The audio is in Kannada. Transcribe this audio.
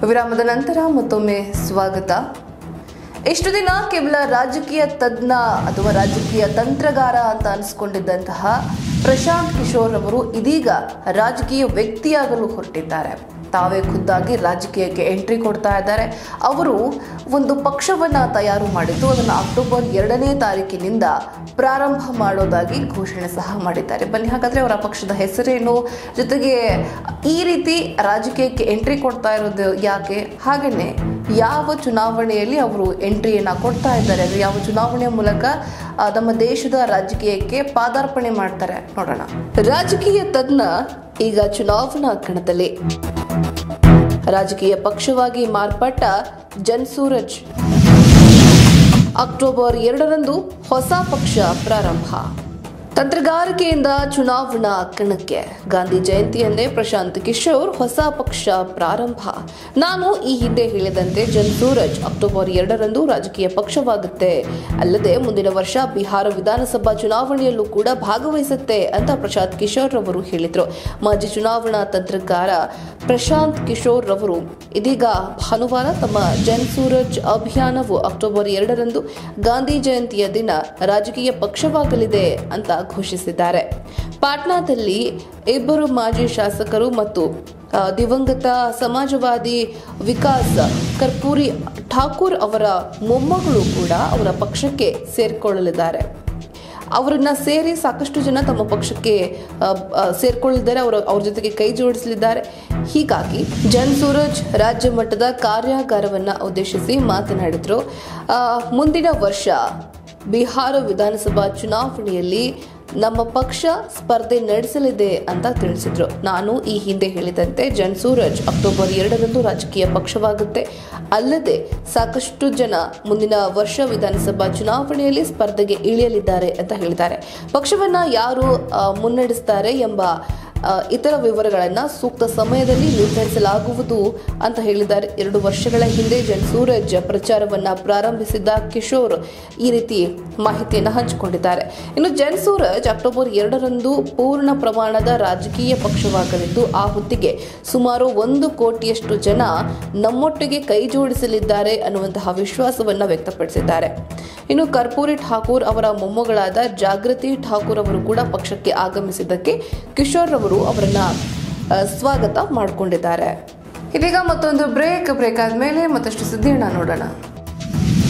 ವಿರಾಮದ ನಂತರ ಮತ್ತೊಮ್ಮೆ ಸ್ವಾಗತ ಇಷ್ಟು ದಿನ ಕೇವಲ ರಾಜಕೀಯ ತಜ್ಞ ಅಥವಾ ರಾಜಕೀಯ ತಂತ್ರಗಾರ ಅಂತ ಅನಿಸ್ಕೊಂಡಿದ್ದಂತಹ ಪ್ರಶಾಂತ್ ಕಿಶೋರ್ ಅವರು ಇದೀಗ ರಾಜಕೀಯ ವ್ಯಕ್ತಿಯಾಗಲು ಹೊರಟಿದ್ದಾರೆ ತಾವೇ ಖುದ್ದಾಗಿ ರಾಜಕೀಯಕ್ಕೆ ಎಂಟ್ರಿ ಕೊಡ್ತಾ ಇದ್ದಾರೆ ಅವರು ಒಂದು ಪಕ್ಷವನ್ನ ತಯಾರು ಮಾಡಿದ್ದು ಅದನ್ನು ಅಕ್ಟೋಬರ್ ಎರಡನೇ ತಾರೀಕಿನಿಂದ ಪ್ರಾರಂಭ ಮಾಡೋದಾಗಿ ಘೋಷಣೆ ಸಹ ಮಾಡಿದ್ದಾರೆ ಬನ್ನಿ ಹಾಗಾದ್ರೆ ಅವರ ಪಕ್ಷದ ಹೆಸರೇನು ಜೊತೆಗೆ ಈ ರೀತಿ ರಾಜಕೀಯಕ್ಕೆ ಎಂಟ್ರಿ ಕೊಡ್ತಾ ಇರೋದು ಯಾಕೆ ಹಾಗೆಯೇ ಯಾವ ಚುನಾವಣೆಯಲ್ಲಿ ಅವರು ಎಂಟ್ರಿಯನ್ನ ಕೊಡ್ತಾ ಇದ್ದಾರೆ ಅಂದ್ರೆ ಯಾವ ಚುನಾವಣೆಯ ಮೂಲಕ ಆ, ನಮ್ಮ ದೇಶದ ರಾಜಕೀಯಕ್ಕೆ ಪಾದಾರ್ಪಣೆ ಮಾಡ್ತಾರೆ ನೋಡೋಣ ರಾಜಕೀಯ ತಜ್ಞ ಈಗ ಚುನಾವಣಾ ಕಣದಲ್ಲಿ ರಾಜಕೀಯ ಪಕ್ಷವಾಗಿ ಮಾರ್ಪಟ್ಟ ಜನ್ಸೂರಜ್ ಅಕ್ಟೋಬರ್ ಎರಡರಂದು ಹೊಸ ಪಕ್ಷ ಪ್ರಾರಂಭ ತಂತ್ರಗಾರಿಕೆಯಿಂದ ಚುನಾವಣಾ ಕಣಕ್ಕೆ ಗಾಂಧಿ ಜಯಂತಿಯಂದೇ ಪ್ರಶಾಂತ್ ಕಿಶೋರ್ ಹೊಸ ಪಕ್ಷ ಪ್ರಾರಂಭ ನಾನು ಈ ಹಿಂದೆ ಹೇಳಿದಂತೆ ಜನ್ ಸೂರಜ್ ಅಕ್ಟೋಬರ್ ಎರಡರಂದು ರಾಜಕೀಯ ಪಕ್ಷವಾಗುತ್ತೆ ಅಲ್ಲದೆ ಮುಂದಿನ ವರ್ಷ ಬಿಹಾರ ವಿಧಾನಸಭಾ ಚುನಾವಣೆಯಲ್ಲೂ ಕೂಡ ಭಾಗವಹಿಸುತ್ತೆ ಅಂತ ಪ್ರಶಾಂತ್ ಕಿಶೋರ್ ರವರು ಹೇಳಿದರು ಮಾಜಿ ಚುನಾವಣಾ ತಂತ್ರಗಾರ ಪ್ರಶಾಂತ್ ಕಿಶೋರ್ ರವರು ಇದೀಗ ಭಾನುವಾರ ತಮ್ಮ ಜನ್ ಸೂರಜ್ ಅಭಿಯಾನವು ಅಕ್ಟೋಬರ್ ಎರಡರಂದು ಗಾಂಧಿ ಜಯಂತಿಯ ದಿನ ರಾಜಕೀಯ ಪಕ್ಷವಾಗಲಿದೆ ಅಂತ ಘೋಷಿಸಿದ್ದಾರೆ ಪಾಟ್ನಾದಲ್ಲಿ ಇಬ್ಬರು ಮಾಜಿ ಶಾಸಕರು ಮತ್ತು ಆ, ದಿವಂಗತ ಸಮಾಜವಾದಿ ವಿಕಾಸ್ ಕರ್ಪೂರಿ ಠಾಕೂರ್ ಅವರ ಮೊಮ್ಮಗಳು ಕೂಡ ಅವರ ಪಕ್ಷಕ್ಕೆ ಸೇರಿಕೊಳ್ಳಲಿದ್ದಾರೆ ಅವರನ್ನ ಸೇರಿ ಸಾಕಷ್ಟು ಜನ ತಮ್ಮ ಪಕ್ಷಕ್ಕೆ ಆ, ಆ, ಸೇರ್ಕೊಳ್ಳಿದ್ದಾರೆ ಅವರ ಅವ್ರ ಜೊತೆಗೆ ಕೈ ಜೋಡಿಸಲಿದ್ದಾರೆ ಹೀಗಾಗಿ ಜನ್ ಸೂರಜ್ ರಾಜ್ಯ ಮಟ್ಟದ ಕಾರ್ಯಾಗಾರವನ್ನ ಉದ್ದೇಶಿಸಿ ಮಾತನಾಡಿದ್ರು ಆ, ಮುಂದಿನ ವರ್ಷ ಬಿಹಾರ ವಿಧಾನಸಭಾ ಚುನಾವಣೆಯಲ್ಲಿ ನಮ್ಮ ಪಕ್ಷ ಸ್ಪರ್ಧೆ ನಡೆಸಲಿದೆ ಅಂತ ತಿಳಿಸಿದ್ರು ನಾನು ಈ ಹಿಂದೆ ಹೇಳಿದಂತೆ ಜನ್ ಸೂರಜ್ ಅಕ್ಟೋಬರ್ ಎರಡರಂದು ರಾಜಕೀಯ ಪಕ್ಷವಾಗುತ್ತೆ ಅಲ್ಲದೆ ಸಾಕಷ್ಟು ಜನ ಮುಂದಿನ ವರ್ಷ ವಿಧಾನಸಭಾ ಚುನಾವಣೆಯಲ್ಲಿ ಸ್ಪರ್ಧೆಗೆ ಇಳಿಯಲಿದ್ದಾರೆ ಅಂತ ಹೇಳಿದ್ದಾರೆ ಪಕ್ಷವನ್ನ ಯಾರು ಆ, ಮುನ್ನಡೆಸ್ತಾರೆ ಎಂಬ ಆ, ಇತರ ವಿವರಗಳನ್ನು ಸೂಕ್ತ ಸಮಯದಲ್ಲಿ ನಿರ್ಧರಿಸಲಾಗುವುದು ಅಂತ ಹೇಳಿದ್ದಾರೆ ಎರಡು ವರ್ಷಗಳ ಹಿಂದೆ ಜನ್ ಸೂರಜ್ ಪ್ರಚಾರವನ್ನ ಪ್ರಾರಂಭಿಸಿದ್ದ ಕಿಶೋರ್ ಈ ರೀತಿ ಮಾಹಿತಿಯನ್ನು ಹಂಚಿಕೊಂಡಿದ್ದಾರೆ ಇನ್ನು ಜನ್ ಸೂರಜ್ ಅಕ್ಟೋಬರ್ ಎರಡರಂದು ಪೂರ್ಣ ಪ್ರಮಾಣದ ರಾಜಕೀಯ ಪಕ್ಷವಾಗಲಿದ್ದು ಆ ಹೊತ್ತಿಗೆ ಸುಮಾರು ಒಂದು ಕೋಟಿಯಷ್ಟು ಜನ ನಮ್ಮೊಟ್ಟಿಗೆ ಕೈ ಜೋಡಿಸಲಿದ್ದಾರೆ ಅನ್ನುವಂತಹ ವಿಶ್ವಾಸವನ್ನ ವ್ಯಕ್ತಪಡಿಸಿದ್ದಾರೆ ಇನ್ನು ಕರ್ಪೂರಿ ಠಾಕೂರ್ ಅವರ ಮೊಮ್ಮಗಳಾದ ಜಾಗೃತಿ ಠಾಕೂರ್ ಅವರು ಕೂಡ ಪಕ್ಷಕ್ಕೆ ಆಗಮಿಸಿದ್ದಕ್ಕೆ ಕಿಶೋರ್ ಅವರು ಅವರನ್ನ ಆ, ಸ್ವಾಗತ ಮಾಡಿಕೊಂಡಿದ್ದಾರೆ ಇದೀಗ ಮತ್ತೊಂದು ಬ್ರೇಕ್ ಬ್ರೇಕ್ ಆದ್ಮೇಲೆ ಮತ್ತಷ್ಟು ಸುದ್ದಿಯನ್ನ ನೋಡೋಣ